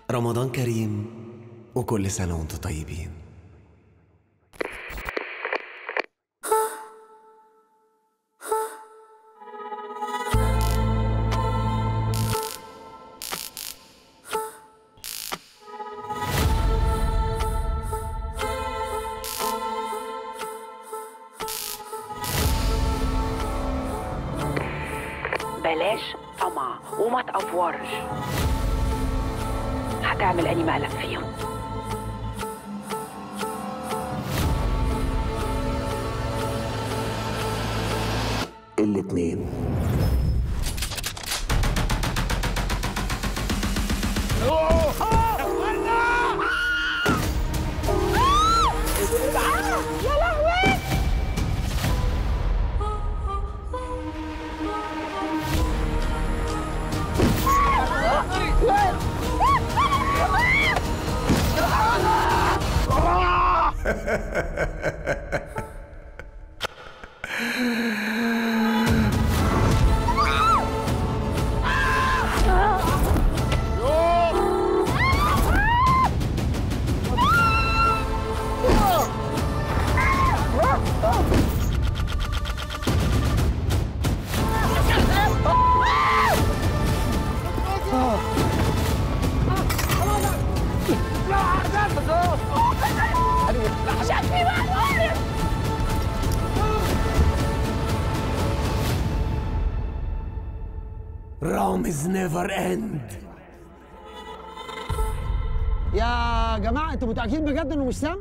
رمضان كريم وكل سنة وانتم طيبين بلاش طمع وما تأفورش هتعمل أني مقلب فيهم الاتنين رامز نيفر اند يا جماعه انتوا متاكدين بجد انه مش سام؟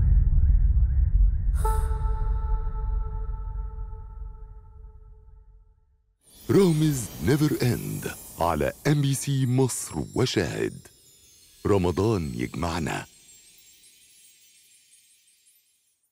رامز نيفر اند على ام بي سي مصر وشاهد رمضان يجمعنا